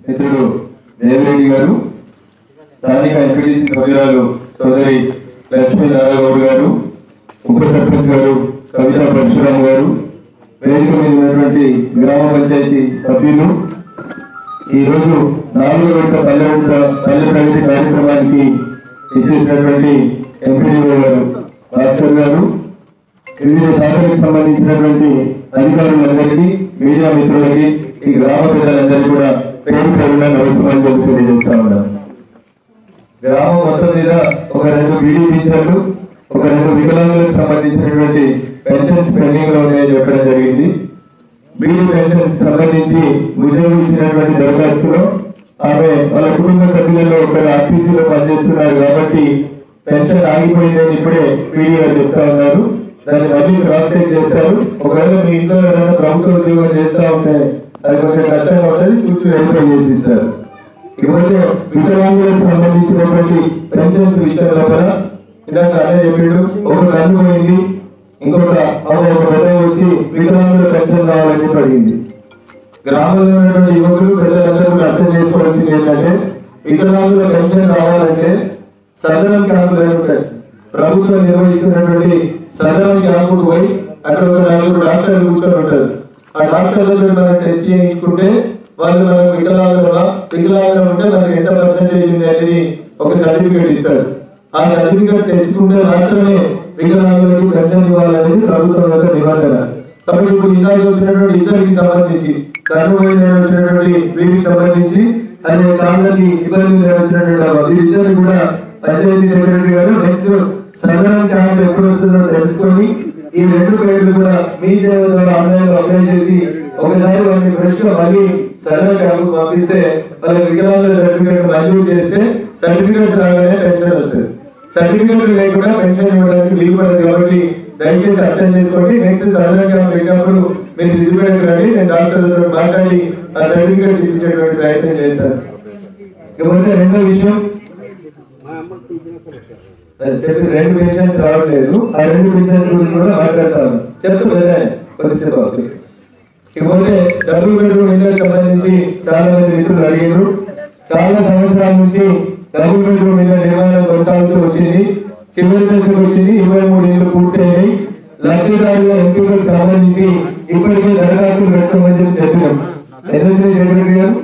మిత్రుడు దేవిరెడ్డి గారు స్థానిక ఎంపీటీసీ సభ్యురాలు సోదరి లక్ష్మీ నారాయణగౌడ్ గారు ఉప సర్పంచ్ గారు కవితా పరశురామ్ గారు వేదిక మీద ఉన్నటువంటి గ్రామ పంచాయతీ సభ్యులు ఈ రోజు నాలుగో విడత పల్లె విడత పల్లె ప్రగతి కార్యక్రమానికి ఇచ్చేసినటువంటి ఎంపీడీఓ గారు భాస్కర్ గారు వివిధ శాఖలకు సంబంధించినటువంటి అధికారులందరికీ మీడియా మిత్రులకి ఈ గ్రామ ప్రజలందరికీ కూడా పేరు పేరున నమస్కారం చెప్పి తెలియజేస్తా ఉన్నాను గ్రామం మొత్తం మీద ఒక రెండు బీడీ పింఛన్లు ఒక రెండు వికలాంగులకు సంబంధించినటువంటి పెన్షన్స్ పెండింగ్ లో ఉన్నాయని చెప్పడం జరిగింది బీడీ పెన్షన్స్ సంబంధించి ఉద్యోగం ఇచ్చినటువంటి దరఖాస్తులో ఆమె వాళ్ళ కుటుంబ సభ్యులలో ఒకరు ఆర్టీసీలో పనిచేస్తున్నారు కాబట్టి పెన్షన్ ఆగిపోయిందని ఇప్పుడే పీడీ గారు చెప్తా ఉన్నారు దాన్ని మళ్ళీ క్రాస్ చెక్ చేస్తారు ఒకవేళ మీ ఇంట్లో ఎవరైనా ప్రభుత్వ ఉద్యోగం చేస్తా ఉంటే అది కొంచెం కష్టంగా ఉంటుంది చూసి వెరిఫై చేసి ఇస్తారు ఇకపోతే వికలాంగులకు సంబంధించినటువంటి పెన్షన్స్ విషయం లోపల ఇందాక అదే చెప్పిండు ఒక కన్ను పోయింది ఇంకొక ఆమె ఒక పెద్ద వచ్చి వికలాంగుల పెన్షన్ కావాలని చెప్పి అడిగింది గ్రామంలో ఉన్నటువంటి యువకులు ప్రజలందరూ కూడా అర్థం చేసుకోవాల్సింది ఏంటంటే వికలాంగుల పెన్షన్ రావాలంటే సదనం క్యాంపులు జరుగుతాయి ప్రభుత్వం నిర్వహిస్తున్నటువంటి సదనం క్యాంపుకు పోయి అక్కడ ఒక నలుగురు డాక్టర్లు కూర్చొని ఉంటారు ఆ డాక్టర్లతో మనం టెస్ట్ చేయించుకుంటే వాళ్ళు మనం వికలాంగుల వికలాంగులు ఉంటే మనకి ఎంత పర్సెంటేజ్ ఉంది అనేది ఒక సర్టిఫికేట్ ఇస్తారు ఆ సర్టిఫికేట్ తెచ్చుకుంటే మాత్రమే వికలాంగులకు పెన్షన్ ఇవ్వాలనేది ప్రభుత్వం యొక్క నిబంధన కాబట్టి ఇప్పుడు ఇందాక వచ్చినటువంటి ఇద్దరికి సంబంధించి కర్మపోయిన వచ్చినటువంటి వీరికి సంబంధించి అదే కాళ్ళకి ఇబ్బంది వచ్చినటువంటి వీరిద్దరు కూడా పంచాయతీ సెక్రటరీ గారు నెక్స్ట్ సదనం క్యాంప్ ఎప్పుడు వస్తుందో తెలుసుకొని ఈ రెండు పేర్లు కూడా మీ సేవ ద్వారా ఆన్లైన్ లో అప్లై చేసి ఒకసారి వాళ్ళని ఫ్రెష్ గా మళ్ళీ సదనం క్యాంప్ పంపిస్తే వాళ్ళ వికలాంగుల సర్టిఫికేట్ మంజూరు చేస్తే సర్టిఫికేట్స్ రాగానే పెన్షన్ వస్తుంది సర్టిఫికేట్ లేకుండా పెన్షన్ ఇవ్వడానికి వీలు పడదు కాబట్టి దయచేసి అర్థం చేసుకోండి నెక్స్ట్ సదనం క్యాంప్ పెట్టినప్పుడు మీరు సిద్ధిపేటకు రండి నేను డాక్టర్లతో మాట్లాడి ఆ సర్టిఫికేట్ ఇప్పించేటువంటి ప్రయత్నం చేస్తాను ఇకపోతే రెండో విషయం అది చెప్పి రెండు పెన్షన్స్ రావట్లేదు ఆ రెండు పెన్షన్స్ గురించి కూడా మాట్లాడతాను చెప్తా ప్రధాని కొద్దిసేపు అవుతుంది ఇకపోతే డబుల్ బెడ్రూమ్ ఇళ్ళకి సంబంధించి చాలా మంది మిత్రులు అడిగారు చాలా సంవత్సరాల నుంచి డబుల్ బెడ్రూమ్ ఇళ్ళ నిర్మాణం కొనసాగుతూ వచ్చింది చివరి దశకు వచ్చింది ఇరవై మూడు ఇళ్ళు పూర్తయినాయి లబ్ధిదారుల ఎంపికలకు సంబంధించి ఇప్పటికే దరఖాస్తులు పెట్టమని చెప్పి చెప్పినాం ఎందుకంటే సెక్రటరీ గారు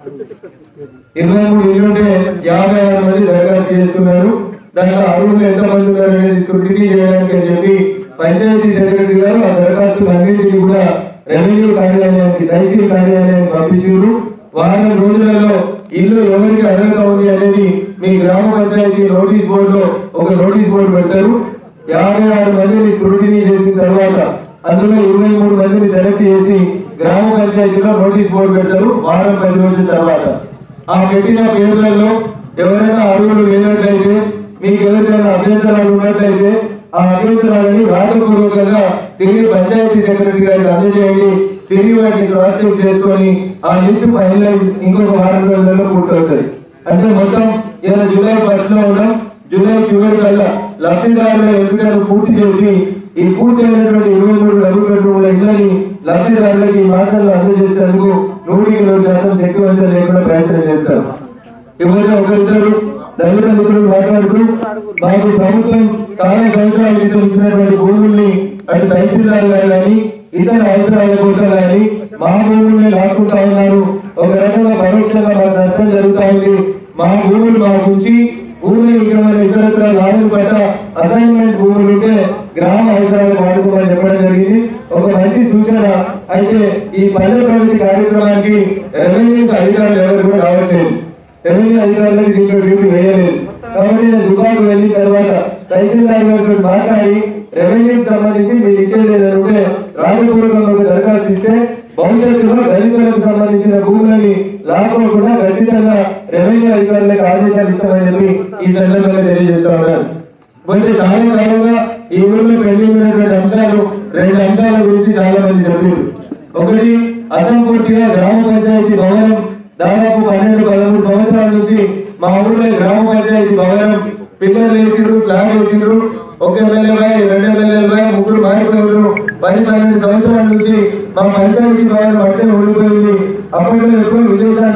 ఇరవై మూడు ఇల్లుంటే యాభై ఆరు మంది దరఖాస్తు చేసుకున్నారు దాంట్లో అరువులు ఎంత మంది ఉన్నారు అనేది స్క్రూటినీ చేయడానికి అని చెప్పి పంచాయతీ సెక్రటరీ గారు ఆ దరఖాస్తులు అన్నింటినీ కూడా రెవెన్యూ కార్యాలయానికి తహసీల్ కార్యాలయానికి పంపించారు వారం రోజులలో ఇల్లు ఎవరికి అర్హత ఉంది అనేది మీ గ్రామ పంచాయతీ నోటీస్ బోర్డులో ఒక నోటీస్ బోర్డు పెడతారు యాభై ఆరు మందిని స్క్రూటినీ చేసిన తర్వాత అందులో ఇరవై మూడు మందిని సెలెక్ట్ చేసి గ్రామ పంచాయతీలో నోటీస్ బోర్డు పెడతారు వారం పది రోజుల తర్వాత ఆ పెట్టిన పేర్లలో ఎవరైనా అర్హులు లేనట్లయితే మీకు ఎవరికైనా అభ్యంతరాలు ఉన్నట్లయితే ఆ అభ్యంతరాలని రాతపూర్వకంగా తిరిగి పంచాయతీ సెక్రటరీ గారికి అందజేయండి తిరిగి వాటిని క్రాస్ చెక్ చేసుకొని ఆ లిస్ట్ ఫైనలైజ్ ఇంకొక వారం రోజులలో పూర్తవుతాయి అంటే మొత్తం ఇలా జూలై ఫస్ట్ లో ఉన్నాం జూలై చివరి కల్లా లబ్ధిదారుల ఎంపికను పూర్తి చేసి ఈ పూర్తి అయినటువంటి ఇరవై మూడు డబుల్ బెడ్రూమ్ల ఇళ్ళని లబ్ధిదారులకి ఈ మాసంలో అందజేసేందుకు నూటికి నూరు శాతం శక్తివంతం లేకుండా ప్రయత్నం చేస్తారు ఇవ్వగా ఒకరిద్దరు దళిత మిత్రులు మాట్లాడుతూ మాకు ప్రభుత్వం చాలా సంవత్సరాల క్రితం ఇచ్చినటువంటి భూముల్ని అటు తహసీల్దార్ గారు కానీ ఇతర అవసరాల కోసం కానీ మా భూముల్ని లాక్కుంటా ఉన్నారు ఒక రకంగా పరోక్షంగా మాకు నష్టం జరుగుతా ఉంది మా భూములు మాకు ఉంచి భూమి విగ్రహమైన ఇతరత్ర లాభం పట్ల అసైన్మెంట్ భూములు ఉంటే గ్రామ అవసరాలు వాడుకోమని చెప్పడం జరిగింది ఒక మంచి సూచన అయితే ఈ పల్లె ప్రగతి కార్యక్రమానికి రెవెన్యూ అధికారులు ఎవరు కూడా రావట్లేదు రెవెన్యూ అధికారులకు దీంట్లో డ్యూటీ వేయలేదు కాబట్టి నేను దుబాకు వెళ్ళిన తర్వాత తహసీల్దార్ గారితో మాట్లాడి రెవెన్యూకి సంబంధించి మీరు ఇచ్చేది ఏదైనా ఉంటే రాజపూర్వకంగా ఒక దరఖాస్తు ఇస్తే భవిష్యత్తులో దళితులకు సంబంధించిన భూములని లాక్కోకుండా ఖచ్చితంగా రెవెన్యూ అధికారులకు ఆదేశాలు ఇస్తామని చెప్పి ఈ సందర్భంగా తెలియజేస్తా ఉన్నారు కొంచెం చాలా కాలంగా ఈ ఊళ్ళో పెండింగ్ ఉన్నటువంటి అంశాలు రెండు అంశాల గురించి చాలా మంది చెప్పారు ఒకటి అసంపూర్తిగా గ్రామ పంచాయతీ భవనం దాదాపు పన్నెండు పదమూడు సంవత్సరాల నుంచి మా ఊళ్ళో గ్రామ పంచాయతీ భవనం పిల్లలు వేసిండ్రు ఫ్లాగ్ వేసిండ్రు ఒక ఎమ్మెల్యే రెండు ఎమ్మెల్యేలు ముగ్గురు మారిపోయారు పది పన్నెండు సంవత్సరాల నుంచి మా పంచాయతీ భవనం అంటే ఉండిపోయింది అప్పట్లో ఎప్పుడు విదేశానికి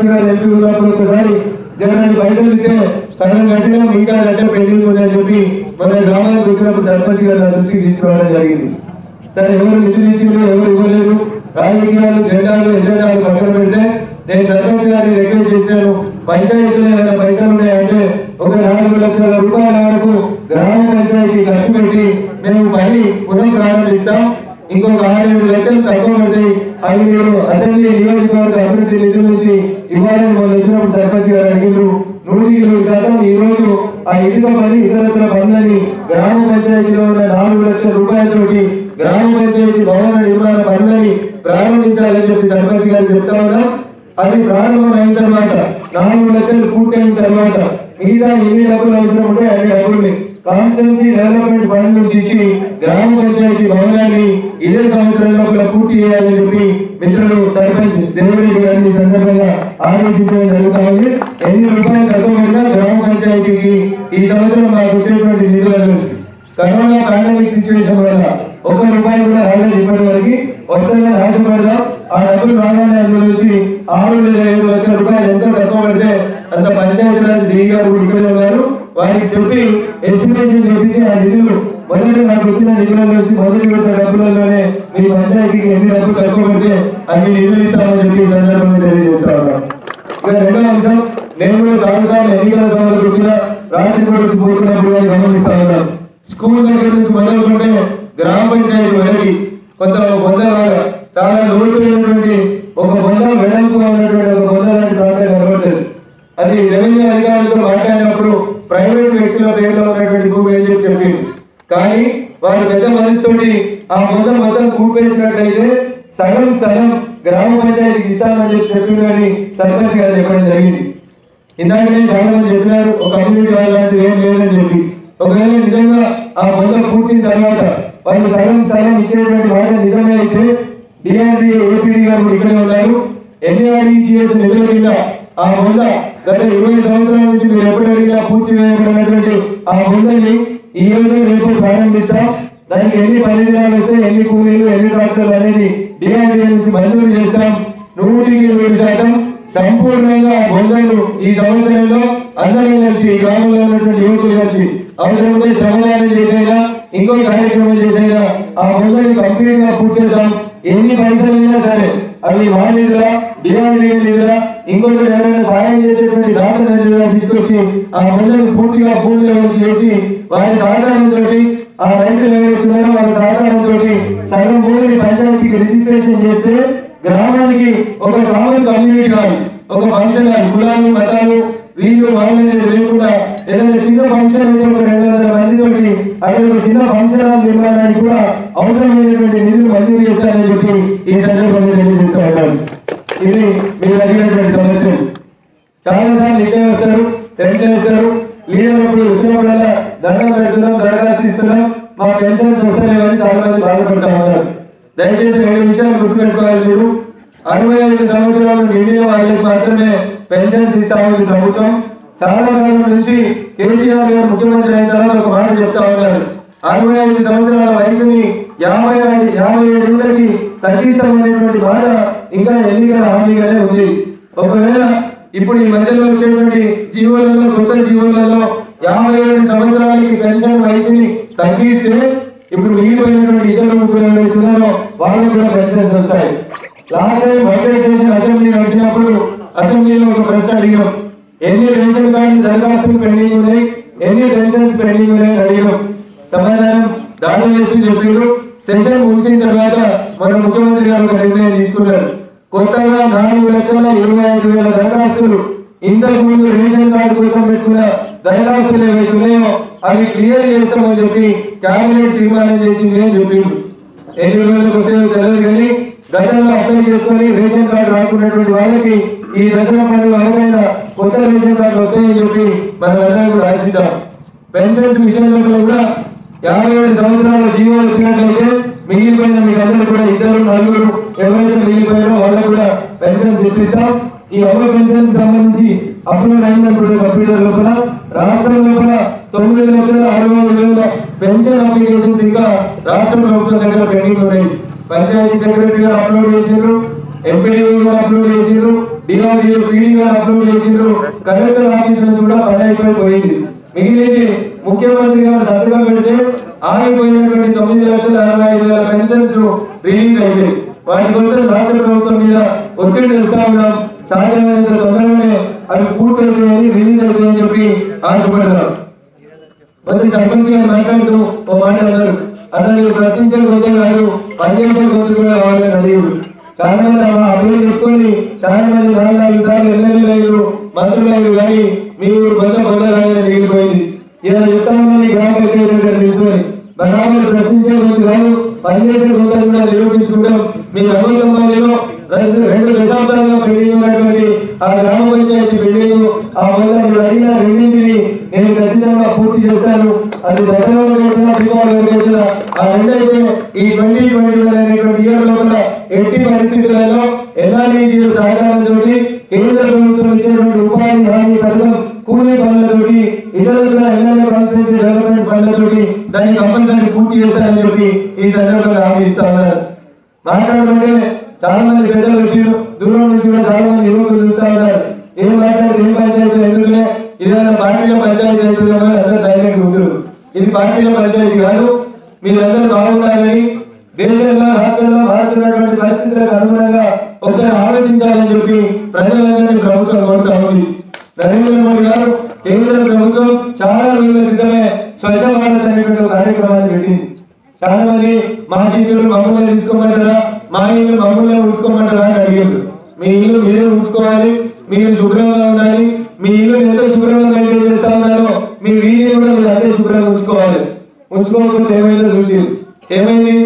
సర్పంచ్ గారు ఎంపీ ఉన్నప్పుడు ఒకసారి జగన్ పైసలు ఇస్తే సగం కట్టినా మిగతా గట్ట పెండింగ్ ఉందని చెప్పి మన గ్రామానికి వచ్చినప్పుడు సర్పంచ్ గారు నా దృష్టికి తీసుకురావడం జరిగింది సరే ఎవరు నిధులు ఇచ్చిండ్రు ఎవరు ఇవ్వలేదు రాజకీయాలు జెండాలు ఎజెండాలు పక్కన పెడితే నేను సర్పంచ్ గారిని రిక్వెస్ట్ చేసినాను పంచాయతీలో ఏమైనా పైసలు ఉన్నాయంటే ఒక నాలుగు లక్షల రూపాయల వరకు గ్రామ పంచాయతీ ఖర్చు పెట్టి మేము పని పునః ప్రారంభిస్తాం ఇంకొక ఆరు ఏడు లక్షలు తక్కువ పడ్డాయి అవి మీరు అసెంబ్లీ నియోజకవర్గ అభివృద్ధి నిధుల నుంచి ఇవ్వాలని మనం వచ్చినప్పుడు సర్పంచ్ గారు అడిగిండ్రు నూటికి నూరు శాతం ఈ రోజు ఆ ఇటుక పని ఇతరత్ర పనులని గ్రామ పంచాయతీలో ఉన్న నాలుగు లక్షల రూపాయలతోటి గ్రామ పంచాయతీ భవన నిర్మాణ పనులని ప్రారంభించాలని చెప్పి సర్పంచ్ గారు చెప్తా ఉన్నాం అది ప్రారంభం అయిన తర్వాత నాలుగు లక్షలు పూర్తయిన తర్వాత మిగతా ఎన్ని డబ్బులు అవసరం ఉంటే అన్ని డబ్బుల్ని కాన్స్టిట్యున్సీ డెవలప్మెంట్ ఫండ్ నుంచి ఇచ్చి గ్రామ పంచాయతీ భవనాన్ని ఇదే సంవత్సరం లోపల పూర్తి చేయాలని చెప్పి మిత్రులు సర్పంచ్ దేవరెడ్డి గారిని ఈ సందర్భంగా ఆలోచించడం జరుగుతా ఉంది ఎన్ని రూపాయలు తక్కువ పడినా గ్రామ పంచాయతీకి ఈ సంవత్సరం మాకు వచ్చేటువంటి నిధుల నుంచి కరోనా పాండమిక్ సిచ్యువేషన్ వల్ల ఒక్క రూపాయి కూడా రాలేదు ఇప్పటి వరకు వస్తుందని ఆశపడదాం ఆ డబ్బులు రాగానే అందులో నుంచి ఆరు లేదా ఏడు లక్షల రూపాయలు ఎంత తక్కువ పడితే అంత పంచాయతీరాజ్ డీ గారు కూడా ఇక్కడే ఉన్నారు వారికి చెప్పి ఎస్టిమేషన్ చేపించి ఆ నిధులు మొదటి నాకు వచ్చిన నిధుల నుంచి మొదటి విడత డబ్బులలోనే మీ పంచాయతీకి ఎన్ని డబ్బులు తక్కువ పడితే అన్ని నిధులు ఇస్తామని చెప్పి ఈ సందర్భంగా తెలియజేస్తా ఉన్నాం ఇక రెండో అంశం నేను కూడా సాయంత్రం ఎన్నికల సభలకు వచ్చిన రాత్రి కూడా పోతున్నప్పుడు కూడా గమనిస్తా ఉన్నాను స్కూల్ దగ్గర నుంచి మొదలుకుంటే గ్రామ పంచాయతీ వరకు కొంత బొంద లాగా చాలా లోతైనటువంటి ఒక బొంద వెడల్పు ఉన్నటువంటి ఒక బొంద లాంటి ప్రాంతం కనబడుతుంది అది రెవెన్యూ అధికారులతో మాట్లాడినప్పుడు ప్రైవేట్ వ్యక్తుల పేరులో ఉన్నటువంటి భూమి అని చెప్పి చెప్పింది కానీ వారు పెద్ద మనసుతోటి ఆ బొంద మొత్తం కూపేసినట్లయితే సగం స్థలం గ్రామ పంచాయతీకి ఇస్తామని చెప్పి చెప్పిందని సర్పంచ్ గారు చెప్పడం జరిగింది ఇందాకనే చాలా మంది చెప్పినారు ఒక కమ్యూనిటీ హాల్ లాంటిది ఏం లేదని చెప్పి ఒకవేళ నిజంగా ఆ బొంద పూర్చిన తర్వాత వాళ్ళు సగం స్థలం ఇచ్చేటువంటి మాట నిజమే అయితే డిఆర్డి ఏపీడీ గారు కూడా ఇక్కడే ఉన్నారు ఎన్ఆర్ఈజిఎస్ నిధుల కింద ఆ బొంద గత ఇరవై సంవత్సరాల నుంచి మీరు ఎప్పుడు అడిగినా పూర్తి వేయబడినటువంటి ఆ బొందని ఈ రోజు రేపు ప్రారంభిస్తాం దానికి ఎన్ని పరిధిరాలు వస్తే ఎన్ని కూలీలు ఎన్ని ట్రాక్టర్లు అనేది డిఆర్డీఏ నుంచి మంజూరు చేస్తాం నూటికి ఇరవై శాతం సంపూర్ణంగా బొందలు ఈ సంవత్సరంలో అందరం కలిసి ఈ గ్రామంలో ఉన్నటువంటి యువకులు కలిసి అవసరమైతే శ్రమదానం చేసైనా ఇంకో కార్యక్రమం చేసైనా ఆ బొందని కంప్లీట్ గా పూర్తి చేద్దాం ఎన్ని పైసలు అయినా సరే అవి మా నిధులా డిఆర్డీఏ నిధులా ఇంకొకటి ఎవరైనా సహాయం చేసేటువంటి దాత నిధులుగా తీసుకొచ్చి ఆ బొందని పూర్తిగా పూర్తి లెవెల్ చేసి వారి సహకారంతో ఆ రైతులు ఎవరైతున్నారో వారి సహకారంతో సగం భూమిని పంచాయతీకి రిజిస్ట్రేషన్ చేస్తే గ్రామానికి ఒక కామన్ కమ్యూనిటీ కాదు ఒక ఫంక్షన్ కాదు కులాలు మతాలు వీళ్ళు వాళ్ళు అనేది లేకుండా ఏదైనా చిన్న ఫంక్షన్ అయితే ఒక రెండు వందల మందితోటి అక్కడ ఒక చిన్న ఫంక్షన్ హాల్ నిర్మాణానికి కూడా అవసరమైనటువంటి నిధులు మంజూరు చేస్తారని చెప్పి ఈ సందర్భంగా తెలియజేస్తూ ఉన్నాను ఇది మీరు అడిగినటువంటి సమస్యలు చాలా సార్లు ఇట్లే వస్తారు టెంట్ వేస్తారు లీడర్ అప్పుడు వచ్చినప్పుడల్లా దండం పెడుతున్నాం దరఖాస్తు ఇస్తున్నాం మా పెన్షన్స్ వస్తలేవని చాలా మంది బాధపడతా ఉన్నారు దయచేసి రెండు విషయాలు గుర్తుపెట్టుకోవాలి మీరు అరవై ఐదు సంవత్సరాలు నిండిన వాళ్ళకి మాత్రమే పెన్షన్స్ ఇస్తా ఉంది ప్రభుత్వం చాలా కాలం నుంచి కేసీఆర్ గారు ముఖ్యమంత్రి అయిన తర్వాత ఒక మాట చెప్తా ఉన్నారు అరవై ఐదు సంవత్సరాల వయసుని యాభై ఐదు యాభై ఏడు ఏళ్ళకి తగ్గిస్తామనేటువంటి మాట ఇంకా ఎన్నికల హామీగానే ఉంది ఒకవేళ ఇప్పుడు ఈ మధ్యలో వచ్చేటువంటి జీవోలలో కొత్త జీవోలలో యాభై ఏడు సంవత్సరాలకి పెన్షన్ వయసుని తగ్గిస్తే ఇప్పుడు మిగిలిపోయినటువంటి ఇతర ముగ్గురు ఎవరైతే ఉన్నారో వాళ్ళకు కూడా పెన్షన్స్ వస్తాయి లాస్ట్ టైం బడ్జెట్ చేసిన అసెంబ్లీ వచ్చినప్పుడు అసెంబ్లీలో ఒక ప్రశ్న అడిగినాం ఎన్ని రేషన్ కార్డు దరఖాస్తులు పెండింగ్ ఉన్నాయి ఎన్ని పెన్షన్స్ పెండింగ్ ఉన్నాయని అడిగినాం సమాధానం దాడులు చేసి చెప్పిండ్రు సెషన్ ముగిసిన తర్వాత మన ముఖ్యమంత్రి గారు ఒక నిర్ణయం తీసుకున్నారు కొత్తగా నాలుగు లక్షల ఇరవై ఐదు వేల దరఖాస్తులు ఇంతకు ముందు రేషన్ కార్డు కోసం పెట్టుకున్న దరఖాస్తులు ఏవైతే ఉన్నాయో అవి క్లియర్ చేస్తామని చెప్పి కేబినెట్ తీర్మానం చేసింది అని చెప్పిండు ఎన్ని రోజులకు వస్తాయో తెలియదు కానీ గతంలో అప్లై చేసుకొని రేషన్ కార్డు రాకున్నటువంటి వాళ్ళకి ఈ దసరా పండుగ అనుకైన కొత్త రేషన్ కార్డు వస్తాయని చెప్పి మనం అందరం కూడా ఆశిద్దాం పెన్షన్స్ విషయంలో కూడా యాభై ఏడు సంవత్సరాల జీవో వచ్చినట్లయితే మిగిలిపోయిన మీకు అందరూ కూడా ఇద్దరు నలుగురు ఎవరైతే మిగిలిపోయారో వాళ్ళకు కూడా పెన్షన్స్ ఇప్పిస్తాం ఈ ఒక్క పెన్షన్ సంబంధించి అప్లోడ్ అయినప్పుడు కంప్యూటర్ లోపల రాష్ట్రం లోపల తొమ్మిది లక్షల అరవై ఐదు వేల పెన్షన్ అప్లికేషన్స్ ఇంకా రాష్ట్ర ప్రభుత్వం దగ్గర పెండింగ్ ఉన్నాయి పంచాయతీ సెక్రటరీ గారు అప్లోడ్ చేసిండ్రు ఎంపీడీ గారు అప్లోడ్ చేసిండ్రు డిఆర్డిఓ పీడీ గారు అప్రూవ్ చేసిండ్రు కలెక్టర్ ఆఫీస్ నుంచి కూడా పని అయిపోయి పోయింది మిగిలింది ముఖ్యమంత్రి గారు సంతకం పెడితే ఆగిపోయినటువంటి తొమ్మిది లక్షల అరవై ఐదు వేల పెన్షన్స్ రిలీజ్ అయ్యాయి వాటి కోసం రాష్ట్ర ప్రభుత్వం మీద ఒత్తిడి తెస్తా ఉన్నాం సాధ్యమైనంత తొందరగానే అవి పూర్తయిపోయాయని రిలీజ్ అవుతాయని చెప్పి ఆశపడ్డారు మంత్రి సర్పంచ్ గారు మాట్లాడుతూ ఓ మాట అన్నారు అతను ప్రశ్నించే కొంచెం కాదు పనిచేసే కొంచెం కూడా కావాలని అడిగారు చాలా మంది ఆ అభివృద్ధి చెప్పుకొని చాలా మంది నాలుగు నాలుగు సార్లు ఎమ్మెల్యేలు అయ్యారు మంత్రులు అయ్యారు కానీ మీ ఊరు కొంత పొందాలని మిగిలిపోయింది ఇలా చెప్తామని గ్రామ పంచాయతీ తీసుకొని బరాబర్ ప్రశ్నించే కొంచెం కాదు పనిచేసే కొంచెం కూడా నిరూపించుకుంటాం మీ అమలు రెండు రెండు దశాబ్దాలుగా పెండింగ్ ఉన్నటువంటి ఆ గ్రామ పంచాయతీ బిల్డింగ్ ఆ వల్ల మీరు అడిగిన రెండింటిని నేను ఖచ్చితంగా పూర్తి చేస్తాను అది దసరా వేసిన దీపావళి వేసిన ఆ రెండైతే ఈ ట్వంటీ ట్వంటీ వన్ అనేటువంటి ఇయర్ లోపల ఎట్టి పరిస్థితులలో ఎన్ఆర్ఈజీ సహకారంతో కేంద్ర ప్రభుత్వం ఇచ్చినటువంటి ఉపాధి హామీ పథకం కూలీ పనులతోటి ఇతర ఎన్ఆర్ఏ కాన్స్టిట్యూన్సీ డెవలప్మెంట్ ఫండ్లతోటి దాన్ని కంపల్సరీ పూర్తి చేస్తానని చెప్పి ఈ సందర్భంగా హామీ ఇస్తా ఉన్నారు మాట్లాడుతుంటే చాలా మంది పెద్దలు వచ్చారు దూరం నుంచి కూడా చాలా మంది యువకులు చూస్తా ఉన్నారు ఏం మాట్లాడితే ఏం పంచాయతీ ఎందుకులే ఇదేమైనా పార్టీలో పంచాయతీ అవుతుందని అందరూ సైలెంట్ ఉంటారు ఇది పార్టీలో పంచాయతీ కాదు మీరందరూ బాగుండాలని దేశంలో రాష్ట్రంలో మారుతున్నటువంటి పరిస్థితులకు అనుగుణంగా ఒకసారి ఆలోచించాలని చెప్పి ప్రజలందరినీ ప్రభుత్వం కోరుతా ఉంది నరేంద్ర మోడీ గారు కేంద్ర ప్రభుత్వం చాలా రోజుల క్రితమే స్వచ్ఛ భారత్ అనేటువంటి ఒక కార్యక్రమాన్ని పెట్టింది చాలా మంది మా జీవితంలో మమ్మల్ని తీసుకోమంటారా మా ఇల్లు మమ్మల్ని ఉంచుకోమంటారా అని అడిగారు మీ ఇల్లు మీరే ఉంచుకోవాలి మీరు శుభ్రంగా ఉండాలి మీ ఇల్లు ఎంత శుభ్రంగా మెయింటైన్ చేస్తా ఉన్నారో మీ వీధిని కూడా మీరు అంతే శుభ్రంగా ఉంచుకోవాలి ఉంచుకోకపోతే ఏమైందో చూసి ఏమైంది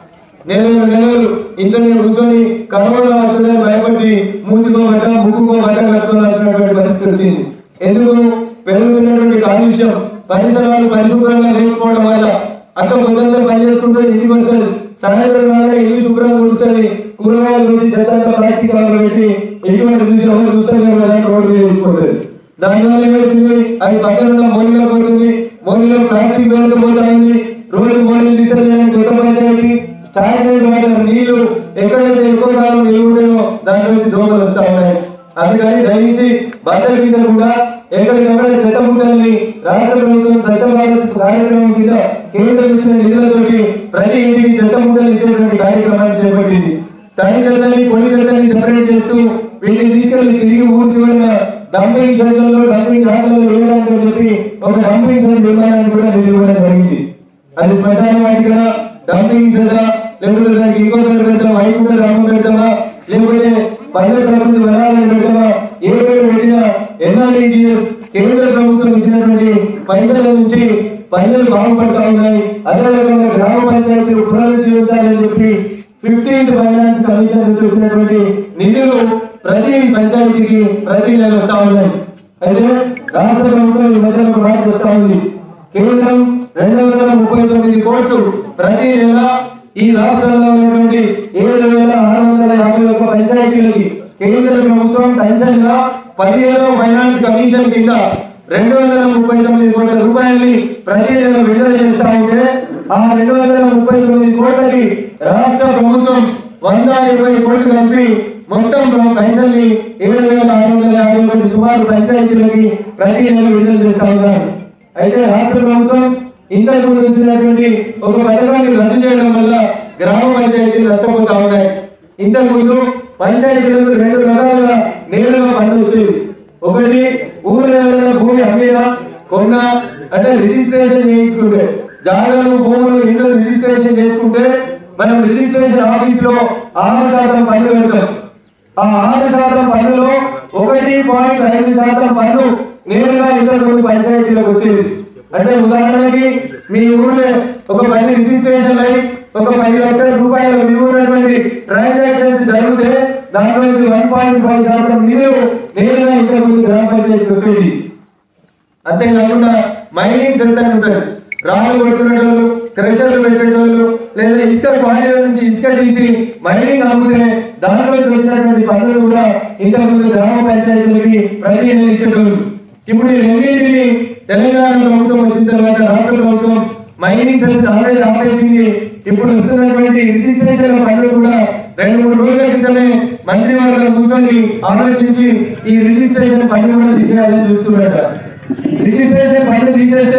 నెలలు నెలలు ఇంట్లోనే కూర్చొని కరోనా వస్తుందని భయపడి మూతికో గట్ట ముక్కుకో గట్ట కట్టుకోవాల్సినటువంటి పరిస్థితి వచ్చింది ఎందుకు పెరుగుతున్నటువంటి కాలుష్యం పరిసరాలు పరిశుభ్రంగా లేకపోవడం వల్ల అక్క పొద్దున్న పని చేసుకుంటే ఇంటికి వస్తారు సాయంత్రం రాగానే ఇల్లు శుభ్రంగా ఉంచుతుంది కూరగాయలు చూసి చెత్త అంతా ప్లాస్టిక్ కవర్లో పెట్టి ఎటువంటి చూసి ఎవరు చూస్తారు కదా రోడ్డు మీద వెళ్ళిపోతుంది దానివల్ల ఏమవుతుంది అది పక్కన ఉన్న మోయిలో పోతుంది మోయిలో ప్లాస్టిక్ బ్యాగ్ పోతా ఉంది రోజు మోయిలు తీసుకోవడానికి కొత్త పంచాయతీ స్టార్ట్ అయిన నీళ్లు ఎక్కడైతే ఎక్కువ కాలం నీళ్ళు ఉంటాయో దాని నుంచి దోమలు వస్తా ఉన్నాయి అందుకని దయచేసి బద్దలు ఎక్కడికక్కడ చెత్త ముట్టాలని రాష్ట్ర ప్రభుత్వం స్వచ్ఛ భారత్ కార్యక్రమం కింద కేంద్రం ఇచ్చిన నిధులతోటి ప్రతి ఇంటికి చెత్త ముట్టలు ఇచ్చేటువంటి కార్యక్రమాన్ని చేపట్టింది తడి చెత్తని పొడి చెత్తని సెపరేట్ చేస్తూ వీటిని తీసుకెళ్లి తిరిగి ఊరి చివరిన డంపింగ్ షెడ్లలో డంపింగ్ యార్డ్లలో వేయడానికి చెప్పి ఒక డంపింగ్ షెడ్ నిర్మాణాన్ని కూడా నిధులు ఇవ్వడం జరిగింది అది శ్మశాన వాటిక డంపింగ్ షెడ్ లేకపోతే దానికి ఇంకో పేరు పెట్టామా ఐదు రాము పెట్టామా లేకపోతే పల్లె ప్రకృతి వనాలను పెట్టామా ఏ పేరు పెట్టినా ఎన్ఆర్ఈజిఎస్ కేంద్ర ప్రభుత్వం ఇచ్చినటువంటి పైసల నుంచి పల్లెలు బాగుపడతా ఉన్నాయి అదే రకంగా గ్రామ పంచాయతీలు పునరుద్ధరించాలని చెప్పి ఫిఫ్టీన్త్ ఫైనాన్స్ కమిషన్ నుంచి వచ్చినటువంటి నిధులు ప్రతి పంచాయతీకి ప్రతి నెల వస్తా ఉన్నాయి అయితే రాష్ట్ర ప్రభుత్వం ఈ మధ్య ఒక మాట చెప్తా ఉంది కేంద్రం రెండు వందల ముప్పై తొమ్మిది కోట్లు ప్రతి నెల ఈ రాష్ట్రంలో ఉన్నటువంటి ఏడు వేల ఆరు వందల యాభై ఒక్క పంచాయతీలకి కేంద్ర ప్రభుత్వం పెన్షన్ గా పదిహేను ఫైనాన్స్ కమిషన్ కింద రెండు వందల ముప్పై తొమ్మిది కోట్ల రూపాయలని ప్రతి నెల విడుదల చేస్తా ఉంటే ఆ రెండు వందల ముప్పై తొమ్మిది కోట్లకి రాష్ట్ర ప్రభుత్వం వంద ఇరవై కోట్లు కలిపి మొత్తం పెన్షన్ ని ఏడు వేల ఆరు వందల యాభై ఒకటి సుమారు పంచాయతీలకి ప్రతి నెల విడుదల చేస్తా ఉన్నారు అయితే రాష్ట్ర ప్రభుత్వం ఇంతకు ముందు వచ్చినటువంటి ఒక పథకాన్ని రద్దు చేయడం వల్ల గ్రామ పంచాయతీలు నష్టపోతా ఉన్నాయి ఇంతకు ముందు పంచాయతీలకు రెండు రకాలుగా నేరుగా పనులు వచ్చేవి ఒకటి ఊళ్ళో ఎవరైనా భూమి అమ్మినా కొన్నా అంటే రిజిస్ట్రేషన్ చేయించుకుంటే జాగాలు భూములు ఇల్లు రిజిస్ట్రేషన్ చేసుకుంటే మనం రిజిస్ట్రేషన్ ఆఫీస్ లో ఆరు శాతం పన్ను పెడతాం ఆ ఆరు శాతం పన్నులో ఒకటి పాయింట్ ఐదు శాతం పన్ను నేరుగా ఇంతకు ముందు పంచాయతీలకు వచ్చేది అంటే ఉదాహరణకి మీ ఊర్లో ఒక పది రిజిస్ట్రేషన్ అయి ఒక పది లక్షల రూపాయలు విలువైనటువంటి ట్రాన్సాక్షన్స్ జరిగితే దాంట్లో నుంచి వన్ పాయింట్ ఫైవ్ శాతం నిధులు నేరుగా ఇంతకు ముందు గ్రామ పంచాయతీకి వచ్చేది అంతేకాకుండా మైనింగ్ సెంటర్ ఉంటుంది రాళ్ళు కొట్టుకునేటోళ్ళు క్రషర్లు పెట్టేటోళ్ళు లేదా ఇసుక క్వాలిటీ నుంచి ఇసుక తీసి మైనింగ్ అమ్ముతే దాంట్లో వచ్చినటువంటి పనులు కూడా ఇంతకు ముందు గ్రామ పంచాయతీలకి ప్రతి నెల ఇచ్చేటోళ్ళు ఇప్పుడు ఈ రెండింటిని తెలంగాణ ప్రభుత్వం వచ్చిన తర్వాత రాష్ట్ర ప్రభుత్వం మైనింగ్ సెంటర్ ఆల్రెడీ ఆపేసింది ఇప్పుడు వస్తున్నటువంటి రిజిస్ట్రేషన్ పనులు కూడా రెండు మూడు రోజుల క్రితమే మంత్రి వర్గం కూర్చొని ఆలోచించి ఈ రిజిస్ట్రేషన్ పని కూడా తీసేయాలని చూస్తున్నట రిజిస్ట్రేషన్ పని తీసేస్తే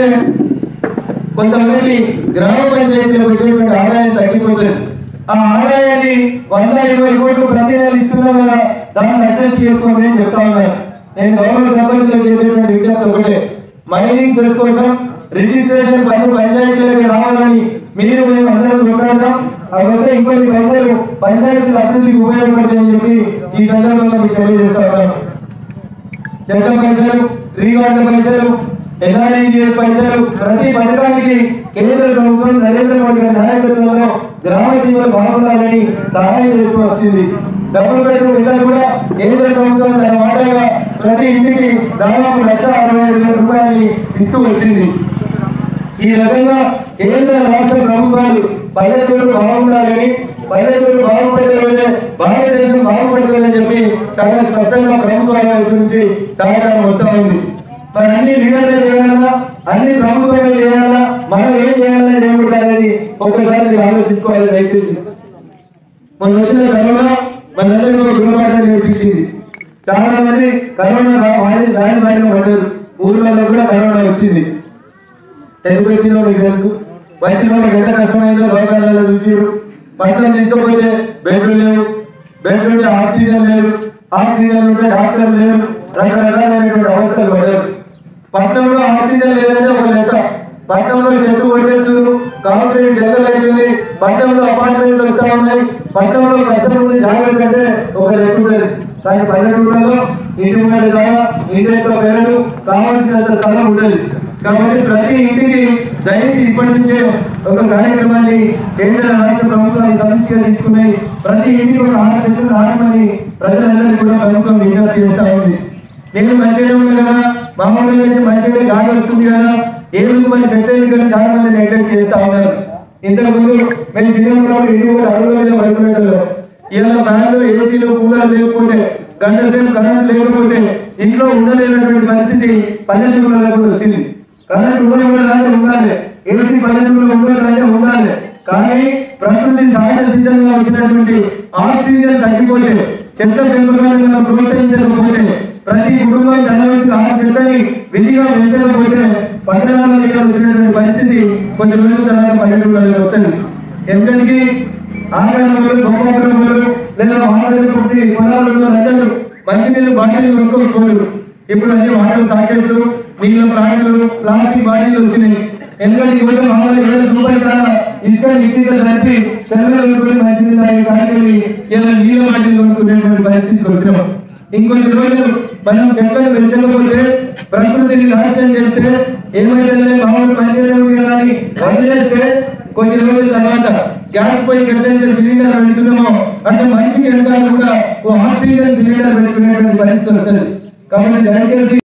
కొంతమంది గ్రామ పంచాయతీలకు వచ్చేటువంటి ఆదాయం తగ్గిపోతుంది ఆ ఆదాయాన్ని వంద ఇరవై కోట్లు ప్రతి నెల ఇస్తున్నాం కదా దాన్ని అడ్జస్ట్ చేసుకోండి అని చెప్తా ఉన్నాను నేను గౌరవ సభ్యులతో చేసేటువంటి విజ్ఞప్తి ఒకటే మైనింగ్ సెల్ కోసం రిజిస్ట్రేషన్ పని పంచాయతీలకు రావాలని మీరు మేము అందరం కొట్లాడదాం అవైతే ఇంకొన్ని పైసలు పంచాయతీల అభివృద్ధికి ఉపయోగపడతాయని చెప్పి ఈ సందర్భంగా మీకు తెలియజేస్తా ఉన్నాను చెట్ల పైసలు రీవార్డు పైసలు ఎన్ఆర్ఐజీఎస్ పైసలు ప్రతి పథకానికి కేంద్ర ప్రభుత్వం నరేంద్ర మోడీ గారి నాయకత్వంలో గ్రామ జీవులు బాగుండాలని సహాయం చేస్తూ వచ్చింది డబ్బులు పెట్టిన ఇళ్ళ కూడా కేంద్ర ప్రభుత్వం తన వాటాగా ప్రతి ఇంటికి దాదాపు లక్ష అరవై ఐదు వేల రూపాయలు ఇస్తూ వచ్చింది ఈ రకంగా కేంద్ర రాష్ట్ర ప్రభుత్వాలు పల్లెటూరు బాగుండాలని పల్లెటూరు బాగుపడే రోజే భారతదేశం బాగుపడుతుందని చెప్పి చాలా స్పష్టంగా ప్రభుత్వాల వైపు నుంచి సహకారం వస్తూ ఉంది మరి అన్ని లీడర్లే చేయాలన్నా అన్ని ప్రభుత్వమే చేయాలన్నా మనం ఏం చేయాలని నేర్పుతారని ఒక్కసారి మీరు ఆలోచించుకోవాలి దయచేసి మొన్న వచ్చిన కరోనా మనందరికీ ఒక గుణపాఠం నేర్పించింది చాలా మంది కరోనా వాడి దాని బారిన పడ్డారు ఊర్లలో కూడా కరోనా వచ్చింది ఎందుకు వచ్చిందో మీకు తెలుసు వచ్చిన వాళ్ళకి ఎంత కష్టమైందో రోగాలలో చూసిరు పట్టణం తీసుకపోతే బెడ్లు లేవు బెడ్ ఉంటే ఆక్సిజన్ లేదు ఆక్సిజన్ ఉంటే డాక్టర్ లేరు రకరకాలైనటువంటి అవస్థలు పడ్డారు పట్టణంలో ఆక్సిజన్ లేదంటే ఒక లెక్క పట్టణంలో చెట్టు కొట్టేస్తారు కాంక్రీట్ జగల్ అవుతుంది పట్టణంలో అపార్ట్మెంట్లు వస్తా ఉన్నాయి పట్టణంలో కష్టం ఉంది జాగ్రత్త అంటే ఒక లెక్క ఉంటుంది కానీ పల్లెటూళ్ళలో ఇంటి ముందు జాగా ఇంటి యొక్క పేరు కావాల్సినంత స్థలం ఉండదు కాబట్టి ప్రతి ఇంటికి దయచేసి ఇప్పటి నుంచే ఒక కార్యక్రమాన్ని కేంద్ర రాష్ట్ర ప్రభుత్వాన్ని సమిష్టిగా తీసుకుని ప్రతి ఇంటికి ఒక ఆరు చెట్లు నాటమని ప్రజలందరికీ కూడా ప్రభుత్వం విజ్ఞప్తి చేస్తా ఉంది నేను మంచిగా ఉంది కదా మామూలుగా అయితే మంచిగా గాలి వస్తుంది కదా ఏమి మరి చెట్టు ఎందుకని చాలా మంది నెగ్లెక్ట్ చేస్తా ఉన్నారు ఇంతకు ముందు మేము చిన్నప్పుడు ఇంటి కూడా అడుగుల మీద పడుకునేటోళ్ళం ఇలా ఫ్యాన్లు ఏసీలు కూలర్ లేకపోతే గంట సేపు కరెంట్ లేకపోతే ఇంట్లో ఉండలేనటువంటి పరిస్థితి పల్లెటూరులలో కూడా వచ్చింది కరెంట్ ఉండాలంటే ఉండాలి ఏసీ పల్లెటూరులో ఉండాలంటే ఉండాలి కానీ ప్రకృతి సహజ సిద్ధంగా వచ్చినటువంటి ఆక్సిజన్ తగ్గిపోతే చెట్ల పెంపకాన్ని మనం ప్రోత్సహించకపోతే ప్రతి కుటుంబం తన వచ్చి ఆ చెట్లని విధిగా పెంచకపోతే పట్టణాల్లో ఇక్కడ వచ్చినటువంటి పరిస్థితి కొన్ని రోజుల తర్వాత పల్లెటూరులో వస్తుంది ఎందుకంటే ఆకారంలో గొప్పలు లేదా వాహనాలు కొట్టి పొలాలలో అందరూ మంచినీళ్ళు బాటిల్ కొనుక్కోకూడదు ఇప్పుడు అన్ని వాటర్ సాకెట్లు నీళ్ళ ప్లాంట్లు ప్లాస్టిక్ బాటిల్ వచ్చినాయి ఎందుకంటే యువత మామూలు ఏడు రూపాయలు కాదా ఇసుక నిట్టిగా కలిపి చెరువులో కొనుక్కుని మంచినీళ్ళు తాగి కాకెళ్ళి ఇలా నీళ్ళ బాటిల్ కొనుక్కునేటువంటి పరిస్థితికి వచ్చినాం ఇంకొన్ని రోజులు మనం చెట్లను పెంచకపోతే ప్రకృతిని నాశనం చేస్తే ఏమైతే మామూలు మంచిగా ఉంది కదా అని వదిలేస్తే కొన్ని రోజుల తర్వాత గ్యాస్ పోయి ఎట్లయితే సిలిండర్ పెడుతున్నామో అంటే మనిషికి వెనకాల కూడా ఓ ఆక్సిజన్ సిలిండర్ పెట్టుకునేటువంటి పరిస్థితి వస్తుంది కాబట్టి దయచేసి